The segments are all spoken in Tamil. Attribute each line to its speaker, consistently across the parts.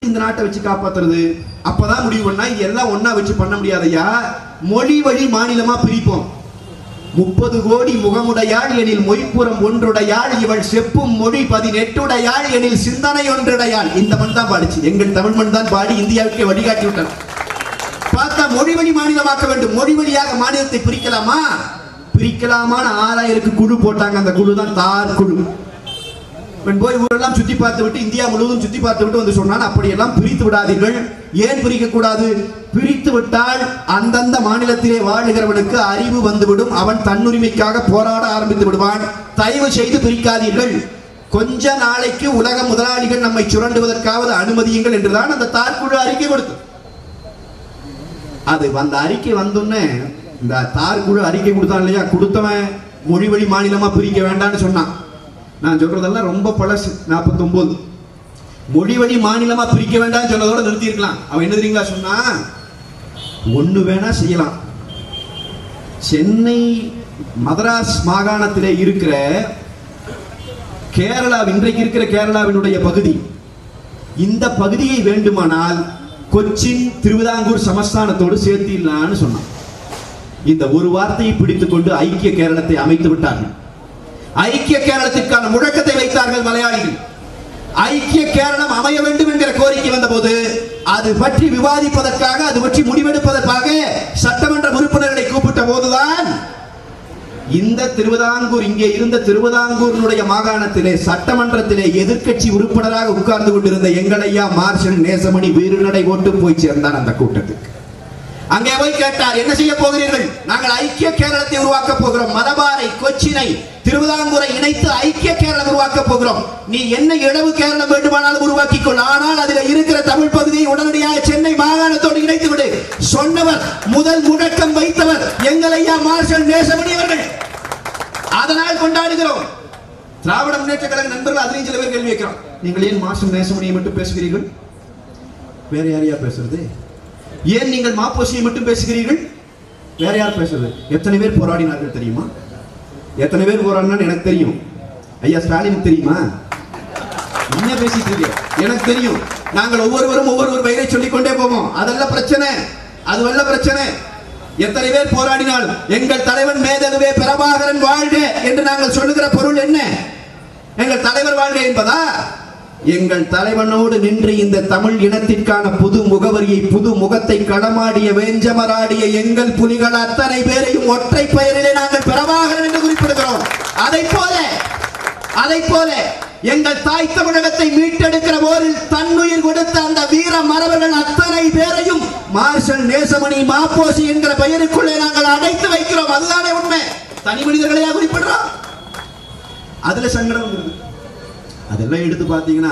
Speaker 1: இந்த நாட்டை வச்சு காப்பாத்துறது அப்பதான் முடிவு பண்ணா இது எல்லாம் ஒண்ணா வச்சு பண்ண முடியாதையா மொழி வழி மாநிலமா பிரிப்போம் முப்பது கோடி முகமுடையாள் எனில் மொய்ப்புறம் ஒன்றுடையாள் இவள் செப்பும் மொழி பதினெட்டுடையாள் எனில் சிந்தனை ஒன்றுடையாள் இந்த மண் தான் பாடிச்சு எங்கள் தமிழ் மண் தான் பாடி இந்தியாவுக்கு வழிகாட்டி விட்டார் பார்த்தா மொழி வழி மாநிலமாக்க வேண்டும் மொழி வழியாக மாநிலத்தை பிரிக்கலாமா பிரிக்கலாமான ஆறாயிருக்கு குழு போட்டாங்க அந்த குழு தான் தார் குழு இவன் போய் ஊரெல்லாம் சுத்தி பார்த்து விட்டு இந்தியா முழுவதும் சுத்தி பார்த்து விட்டு வந்து சொன்னான் அப்படியெல்லாம் பிரித்து விடாதீர்கள் ஏன் பிரிக்க கூடாது பிரித்து விட்டால் அந்தந்த மாநிலத்திலே வாழுகிறவனுக்கு அறிவு வந்துவிடும் அவன் தன்னுரிமைக்காக போராட ஆரம்பித்து விடுவான் தயவு செய்து பிரிக்காதீர்கள் கொஞ்ச நாளைக்கு உலக முதலாளிகள் நம்மை சுரண்டுவதற்காவது அனுமதியுங்கள் என்றுதான் அந்த தார்குழு அறிக்கை கொடுத்தது அது அந்த அறிக்கை வந்தோடனே இந்த தார்குழு அறிக்கை கொடுத்தான் இல்லையா கொடுத்தவன் மொழி வழி மாநிலமா பிரிக்க வேண்டாம்னு சொன்னான் நான் சொல்றதெல்லாம் ரொம்ப பழசு நாற்பத்தொன்பது மொழி வழி மாநிலமா பிரிக்க வேண்டாம்னு சொன்னதோட நிறுத்தி இருக்கலாம் அவன் என்ன தெரியுங்களா சொன்னா ஒண்ணு வேணா செய்யலாம் சென்னை மதராஸ் மாகாணத்திலே இருக்கிற கேரளா இன்றைக்கு இருக்கிற கேரளாவினுடைய பகுதி இந்த பகுதியை வேண்டுமானால் கொச்சின் திருவிதாங்கூர் சமஸ்தானத்தோடு சேர்த்திடலான்னு சொன்னான் இந்த ஒரு வார்த்தையை பிடித்துக் கொண்டு ஐக்கிய கேரளத்தை அமைத்து விட்டார்கள் ஐக்கிய கேரளத்திற்கான முழக்கத்தை வைத்தார்கள் மலையாளிகள் ஐக்கிய கேரளம் அமைய வேண்டும் என்கிற கோரிக்கை வந்தபோது அது பற்றி விவாதிப்பதற்காக அது பற்றி முடிவெடுப்பதற்காக சட்டமன்ற உறுப்பினர்களை கூப்பிட்ட போதுதான் இந்த திருவிதாங்கூர் இங்கே இருந்த திருவிதாங்கூரினுடைய மாகாணத்திலே சட்டமன்றத்திலே எதிர்க்கட்சி உறுப்பினராக உட்கார்ந்து கொண்டிருந்த எங்களையா மார்ஷல் நேசமணி வீறுநடை ஓட்டு போய் சேர்ந்தான் அந்த கூட்டத்துக்கு அங்கே போய் கேட்டார் என்ன செய்ய போகிறீர்கள் நாங்கள் ஐக்கிய கேரளத்தை உருவாக்க போகிறோம் மலபாரை கொச்சினை திருவிதாங்கூரை இணைத்து ஐக்கிய கேரளம் உருவாக்க போகிறோம் நீ என்ன இழவு கேரளம் வேண்டுமானாலும் உருவாக்கிக் கொள் ஆனால் அதில் இருக்கிற தமிழ் பகுதியை உடனடியாக சென்னை மாகாணத்தோடு இணைத்து விடு சொன்னவர் முதல் முழக்கம் வைத்தவர் எங்களையா மார்ஷல் நேசமணி அவர்கள் அதனால் கொண்டாடுகிறோம் திராவிட முன்னேற்ற கழக நண்பர்கள் அதிலையும் சில பேர் கேள்வி வைக்கிறோம் நீங்கள் ஏன் மார்ஷல் நேசமணியை மட்டும் பேசுகிறீர்கள் வேற யாரையா பேசுறது ஏன் நீங்கள் மாப்போசியை மட்டும் பேசுகிறீர்கள் வேற யார் பேசுறது எத்தனை பேர் போராடினார்கள் தெரியுமா எத்தனை பேர் போராடினான்னு எனக்கு தெரியும் ஐயா ஸ்டாலின் தெரியுமா என்ன பேசிட்டு இருக்கீங்க எனக்கு தெரியும் நாங்கள் ஒவ்வொருவரும் ஒவ்வொரு பெயரை சொல்லிக் கொண்டே போவோம் அதல்ல பிரச்சனை அது வல்ல பிரச்சனை எத்தனை பேர் போராடினாலும் எங்கள் தலைவன் மேதகுவே பிரபாகரன் வாழ்க என்று நாங்கள் சொல்லுகிற பொருள் என்ன எங்கள் தலைவர் வாழ்க என்பதா எங்கள் தலைவனோடு நின்று இந்த தமிழ் இனத்திற்கான புது முகவரியை புது முகத்தை களமாடிய வேஞ்சமராடிய எங்கள் புலிகள் அத்தனை பேரையும் ஒற்றை பெயரிலே நாங்கள் பிரபாகரன் என்று குறிப்பிடுகிறோம் அதை போல அதை போல எங்கள் தாய் தமிழகத்தை மீட்டெடுக்கிற போரில் தன்னுயிர் கொடுத்த அந்த வீர மரபர்கள் அத்தனை பேரையும் மார்ஷல் நேசமணி மாப்போசி என்கிற பெயருக்குள்ளே நாங்கள் அடைத்து வைக்கிறோம் அதுதானே உண்மை தனி மனிதர்களையா குறிப்பிடுறோம் அதுல சங்கடம் வந்துருது அதெல்லாம் எடுத்து பார்த்தீங்கன்னா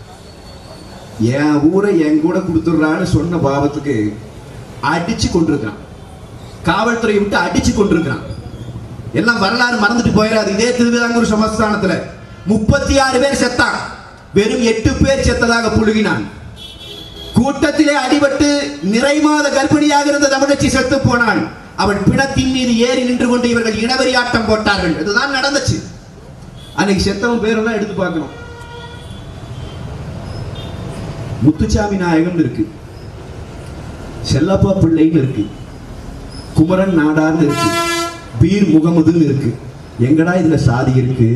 Speaker 1: என் ஊரை என் கூட கொடுத்துட்றான்னு சொன்ன பாவத்துக்கு அடிச்சு கொண்டிருக்கிறான் காவல்துறையை விட்டு அடிச்சு கொண்டிருக்கிறான் எல்லாம் வரலாறு மறந்துட்டு போயிடாது இதே திருவிதாங்கூர் சமஸ்தானத்துல முப்பத்தி ஆறு பேர் செத்தான் வெறும் எட்டு பேர் செத்ததாக புழுகினான் கூட்டத்திலே அடிபட்டு நிறை மாத கர்ப்பிணியாக இருந்த தமிழச்சி செத்து போனாள் அவள் பிணத்தின் மீது ஏறி நின்று கொண்டு இவர்கள் இனவெறி ஆட்டம் போட்டார்கள் இதுதான் நடந்துச்சு அன்னைக்கு செத்தவன் பேரெல்லாம் எடுத்து பார்க்கணும் முத்துச்சாமி நாயகம் இருக்கு செல்லப்பா பிள்ளைன்னு இருக்கு குமரன் நாடார்னு இருக்கு பீர் முகமதுன்னு இருக்கு எங்கடா இதுல சாதி இருக்கு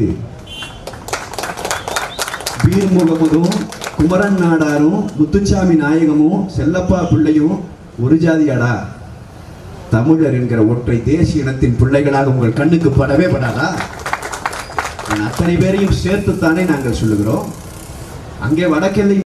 Speaker 1: பீர் முகமதும் குமரன் நாடாரும் முத்துச்சாமி நாயகமும் செல்லப்பா பிள்ளையும் ஒரு ஜாதியாடா தமிழர் என்கிற ஒற்றை தேசிய இனத்தின் பிள்ளைகளாக உங்கள் கண்ணுக்கு படவே படாதா அத்தனை பேரையும் சேர்த்துத்தானே நாங்கள் சொல்லுகிறோம் அங்கே வடக்கெல்லை